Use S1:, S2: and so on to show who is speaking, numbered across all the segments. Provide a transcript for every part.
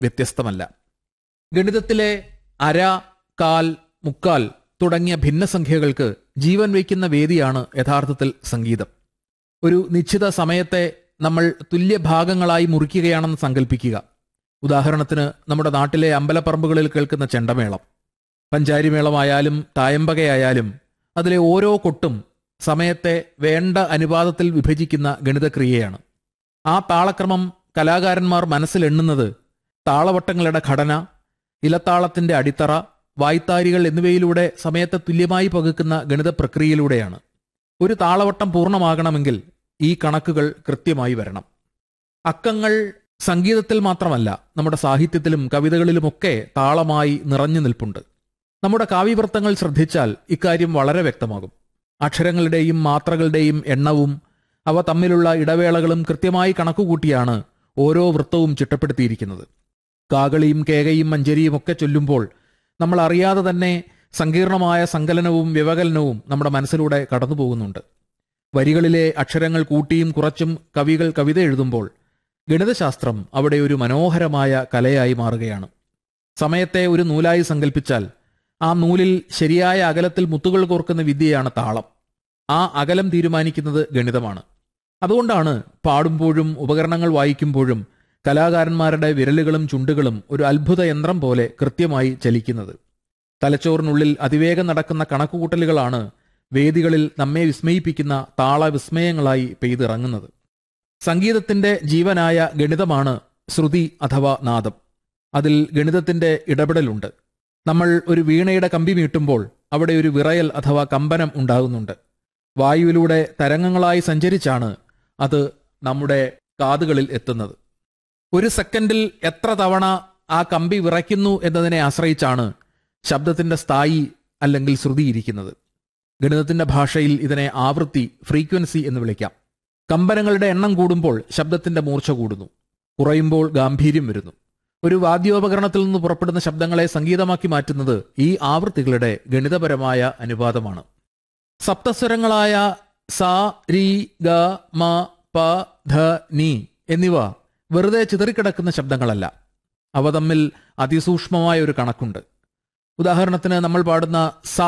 S1: വ്യത്യസ്തമല്ല ഗണിതത്തിലെ അര കാൽ മുക്കാൽ തുടങ്ങിയ ഭിന്നസംഖ്യകൾക്ക് ജീവൻ വയ്ക്കുന്ന വേദിയാണ് യഥാർത്ഥത്തിൽ സംഗീതം ഒരു നിശ്ചിത സമയത്തെ നമ്മൾ തുല്യ ഭാഗങ്ങളായി മുറിക്കുകയാണെന്ന് സങ്കല്പിക്കുക ഉദാഹരണത്തിന് നമ്മുടെ നാട്ടിലെ അമ്പലപ്പറമ്പുകളിൽ കേൾക്കുന്ന ചെണ്ടമേളം പഞ്ചാരിമേളമായാലും തായമ്പകയായാലും അതിലെ ഓരോ കൊട്ടും സമയത്തെ വേണ്ട അനുപാതത്തിൽ വിഭജിക്കുന്ന ഗണിതക്രിയയാണ് ആ താളക്രമം കലാകാരന്മാർ മനസ്സിലെണ്ണുന്നത് താളവട്ടങ്ങളുടെ ഘടന ഇലത്താളത്തിന്റെ അടിത്തറ വായ്ത്താരികൾ എന്നിവയിലൂടെ സമയത്തെ തുല്യമായി പകുക്കുന്ന ഗണിത പ്രക്രിയയിലൂടെയാണ് ഒരു താളവട്ടം പൂർണ്ണമാകണമെങ്കിൽ ഈ കണക്കുകൾ കൃത്യമായി വരണം അക്കങ്ങൾ സംഗീതത്തിൽ മാത്രമല്ല നമ്മുടെ സാഹിത്യത്തിലും കവിതകളിലുമൊക്കെ താളമായി നിറഞ്ഞു നിൽപ്പുണ്ട് നമ്മുടെ കാവ്യവൃത്തങ്ങൾ ശ്രദ്ധിച്ചാൽ ഇക്കാര്യം വളരെ വ്യക്തമാകും അക്ഷരങ്ങളുടെയും മാത്രകളുടെയും എണ്ണവും അവ തമ്മിലുള്ള ഇടവേളകളും കൃത്യമായി കണക്കുകൂട്ടിയാണ് ഓരോ വൃത്തവും ചിട്ടപ്പെടുത്തിയിരിക്കുന്നത് കാകളിയും കേകയും മഞ്ചരിയും ഒക്കെ ചൊല്ലുമ്പോൾ നമ്മൾ അറിയാതെ തന്നെ സങ്കീർണമായ സങ്കലനവും വ്യവകലനവും നമ്മുടെ മനസ്സിലൂടെ കടന്നു പോകുന്നുണ്ട് വരികളിലെ അക്ഷരങ്ങൾ കൂട്ടിയും കുറച്ചും കവികൾ കവിത എഴുതുമ്പോൾ ഗണിതശാസ്ത്രം അവിടെ ഒരു മനോഹരമായ കലയായി മാറുകയാണ് സമയത്തെ ഒരു നൂലായി സങ്കല്പിച്ചാൽ ആ നൂലിൽ ശരിയായ അകലത്തിൽ മുത്തുകൾ കോർക്കുന്ന വിദ്യയാണ് താളം ആ അകലം തീരുമാനിക്കുന്നത് ഗണിതമാണ് അതുകൊണ്ടാണ് പാടുമ്പോഴും ഉപകരണങ്ങൾ വായിക്കുമ്പോഴും കലാകാരന്മാരുടെ വിരലുകളും ചുണ്ടുകളും ഒരു അത്ഭുത യന്ത്രം പോലെ കൃത്യമായി ചലിക്കുന്നത് തലച്ചോറിനുള്ളിൽ അതിവേഗം നടക്കുന്ന കണക്കുകൂട്ടലുകളാണ് വേദികളിൽ നമ്മെ വിസ്മയിപ്പിക്കുന്ന താളവിസ്മയങ്ങളായി പെയ്തിറങ്ങുന്നത് സംഗീതത്തിന്റെ ജീവനായ ഗണിതമാണ് ശ്രുതി അഥവാ നാദം അതിൽ ഗണിതത്തിന്റെ ഇടപെടലുണ്ട് നമ്മൾ ഒരു വീണയുടെ കമ്പി മീട്ടുമ്പോൾ അവിടെ ഒരു വിറയൽ അഥവാ കമ്പനം ഉണ്ടാകുന്നുണ്ട് വായുവിലൂടെ തരംഗങ്ങളായി സഞ്ചരിച്ചാണ് അത് നമ്മുടെ കാതുകളിൽ എത്തുന്നത് ഒരു സെക്കൻഡിൽ എത്ര തവണ ആ കമ്പി വിറയ്ക്കുന്നു എന്നതിനെ ആശ്രയിച്ചാണ് ശബ്ദത്തിന്റെ സ്ഥായി അല്ലെങ്കിൽ ശ്രുതി ഇരിക്കുന്നത് ഗണിതത്തിന്റെ ഭാഷയിൽ ഇതിനെ ആവൃത്തി ഫ്രീക്വൻസി എന്ന് വിളിക്കാം കമ്പനങ്ങളുടെ എണ്ണം കൂടുമ്പോൾ ശബ്ദത്തിന്റെ മൂർച്ച കൂടുന്നു കുറയുമ്പോൾ ഗാംഭീര്യം വരുന്നു ഒരു വാദ്യോപകരണത്തിൽ നിന്ന് പുറപ്പെടുന്ന ശബ്ദങ്ങളെ സംഗീതമാക്കി മാറ്റുന്നത് ഈ ആവൃത്തികളുടെ ഗണിതപരമായ അനുപാതമാണ് സപ്തസ്വരങ്ങളായ സ രി ഗ മ പ ധ നീ എന്നിവ വെറുതെ ചിതറിക്കിടക്കുന്ന ശബ്ദങ്ങളല്ല അവ തമ്മിൽ അതിസൂക്ഷ്മമായ ഒരു കണക്കുണ്ട് ഉദാഹരണത്തിന് നമ്മൾ പാടുന്ന സ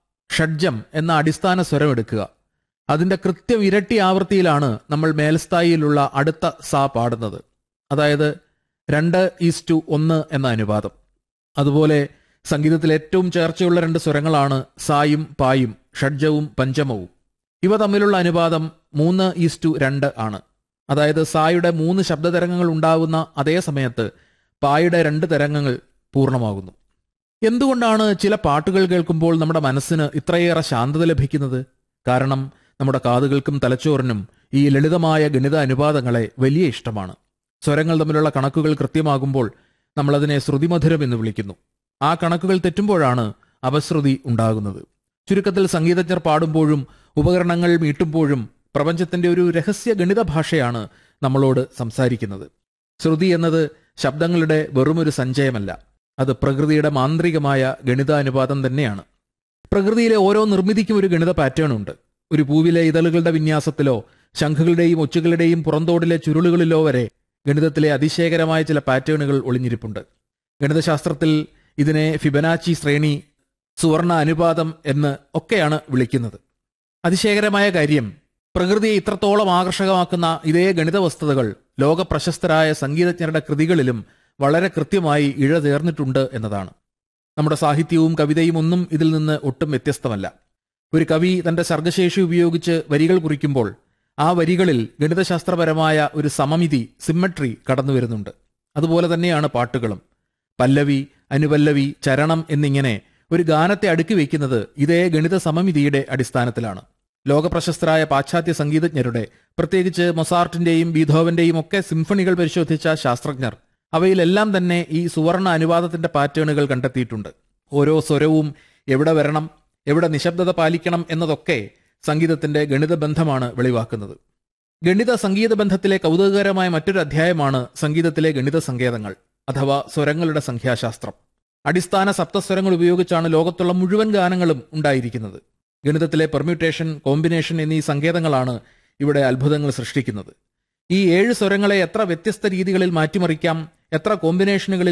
S1: ഷഡ്ജം എന്ന അടിസ്ഥാന സ്വരം എടുക്കുക അതിന്റെ കൃത്യം ഇരട്ടി ആവൃത്തിയിലാണ് നമ്മൾ മേൽസ്ഥായിയിലുള്ള അടുത്ത സ പാടുന്നത് അതായത് രണ്ട് ഈസ് ടു ഒന്ന് എന്ന അനുപാതം അതുപോലെ സംഗീതത്തിൽ ഏറ്റവും ചേർച്ചയുള്ള രണ്ട് സ്വരങ്ങളാണ് സായും പായും ഷഡ്ജവും പഞ്ചമവും ഇവ തമ്മിലുള്ള അനുപാതം മൂന്ന് ഈസ് ടു രണ്ട് ആണ് അതായത് സായുടെ മൂന്ന് ശബ്ദതരംഗങ്ങൾ ഉണ്ടാവുന്ന അതേ സമയത്ത് പായുടെ രണ്ട് തരംഗങ്ങൾ പൂർണ്ണമാകുന്നു എന്തുകൊണ്ടാണ് ചില പാട്ടുകൾ കേൾക്കുമ്പോൾ നമ്മുടെ മനസ്സിന് ഇത്രയേറെ ശാന്തത ലഭിക്കുന്നത് കാരണം നമ്മുടെ കാതുകൾക്കും തലച്ചോറിനും ഈ ലളിതമായ ഗണിത അനുപാതങ്ങളെ വലിയ ഇഷ്ടമാണ് സ്വരങ്ങൾ തമ്മിലുള്ള കണക്കുകൾ കൃത്യമാകുമ്പോൾ നമ്മളതിനെ ശ്രുതിമധുരം എന്ന് വിളിക്കുന്നു ആ കണക്കുകൾ തെറ്റുമ്പോഴാണ് അപശ്രുതി ഉണ്ടാകുന്നത് ചുരുക്കത്തിൽ സംഗീതജ്ഞർ പാടുമ്പോഴും ഉപകരണങ്ങൾ മീട്ടുമ്പോഴും പ്രപഞ്ചത്തിന്റെ ഒരു രഹസ്യ ഗണിത ഭാഷയാണ് നമ്മളോട് സംസാരിക്കുന്നത് ശ്രുതി എന്നത് ശബ്ദങ്ങളുടെ വെറുമൊരു സഞ്ചയമല്ല അത് പ്രകൃതിയുടെ മാന്ത്രികമായ ഗണിതാനുപാതം തന്നെയാണ് പ്രകൃതിയിലെ ഓരോ നിർമ്മിതിക്കും ഒരു ഗണിത പാറ്റേൺ ഉണ്ട് ഒരു പൂവിലെ ഇതളുകളുടെ വിന്യാസത്തിലോ ശംഖുകളുടെയും ഒച്ചുകളുടെയും പുറന്തോടിലെ ചുരുളുകളിലോ വരെ ഗണിതത്തിലെ അതിശയകരമായ ചില പാറ്റേണുകൾ ഒളിഞ്ഞിരിപ്പുണ്ട് ഗണിതശാസ്ത്രത്തിൽ ഇതിനെ ഫിബനാച്ചി ശ്രേണി സുവർണ അനുപാതം എന്ന് ഒക്കെയാണ് വിളിക്കുന്നത് അതിശയകരമായ കാര്യം പ്രകൃതിയെ ഇത്രത്തോളം ആകർഷകമാക്കുന്ന ഇതേ ഗണിത വസ്തുതകൾ ലോകപ്രശസ്തരായ സംഗീതജ്ഞരുടെ കൃതികളിലും വളരെ കൃത്യമായി ഇഴചേർന്നിട്ടുണ്ട് എന്നതാണ് നമ്മുടെ സാഹിത്യവും കവിതയും ഒന്നും ഇതിൽ നിന്ന് ഒട്ടും വ്യത്യസ്തമല്ല ഒരു കവി തന്റെ സർഗശേഷി ഉപയോഗിച്ച് വരികൾ കുറിക്കുമ്പോൾ ആ വരികളിൽ ഗണിതശാസ്ത്രപരമായ ഒരു സമമിതി സിമ്മട്രി കടന്നു വരുന്നുണ്ട് അതുപോലെ തന്നെയാണ് പാട്ടുകളും പല്ലവി അനുപല്ലവി ചരണം എന്നിങ്ങനെ ഒരു ഗാനത്തെ അടുക്കി വയ്ക്കുന്നത് ഇതേ ഗണിത സമമിതിയുടെ അടിസ്ഥാനത്തിലാണ് ലോകപ്രശസ്തരായ പാശ്ചാത്യ സംഗീതജ്ഞരുടെ പ്രത്യേകിച്ച് മൊസാർട്ടിന്റെയും ബീധോവന്റെയും ഒക്കെ സിംഫണികൾ പരിശോധിച്ച ശാസ്ത്രജ്ഞർ അവയിലെല്ലാം തന്നെ ഈ സുവർണ അനുവാദത്തിന്റെ പാറ്റേണുകൾ കണ്ടെത്തിയിട്ടുണ്ട് ഓരോ സ്വരവും എവിടെ വരണം എവിടെ നിശബ്ദത പാലിക്കണം എന്നതൊക്കെ സംഗീതത്തിന്റെ ഗണിത ബന്ധമാണ് വെളിവാക്കുന്നത് ഗണിത സംഗീത ബന്ധത്തിലെ കൗതുകകരമായ മറ്റൊരു അധ്യായമാണ് സംഗീതത്തിലെ ഗണിത സങ്കേതങ്ങൾ അഥവാ സ്വരങ്ങളുടെ സംഖ്യാശാസ്ത്രം അടിസ്ഥാന സപ്തസ്വരങ്ങൾ ഉപയോഗിച്ചാണ് ലോകത്തുള്ള മുഴുവൻ ഗാനങ്ങളും ഉണ്ടായിരിക്കുന്നത് ഗണിതത്തിലെ പെർമ്യൂട്ടേഷൻ കോമ്പിനേഷൻ എന്നീ സങ്കേതങ്ങളാണ് ഇവിടെ അത്ഭുതങ്ങൾ സൃഷ്ടിക്കുന്നത് ഈ ഏഴ് സ്വരങ്ങളെ എത്ര വ്യത്യസ്ത രീതികളിൽ മാറ്റിമറിക്കാം എത്ര കോമ്പിനേഷനുകളിൽ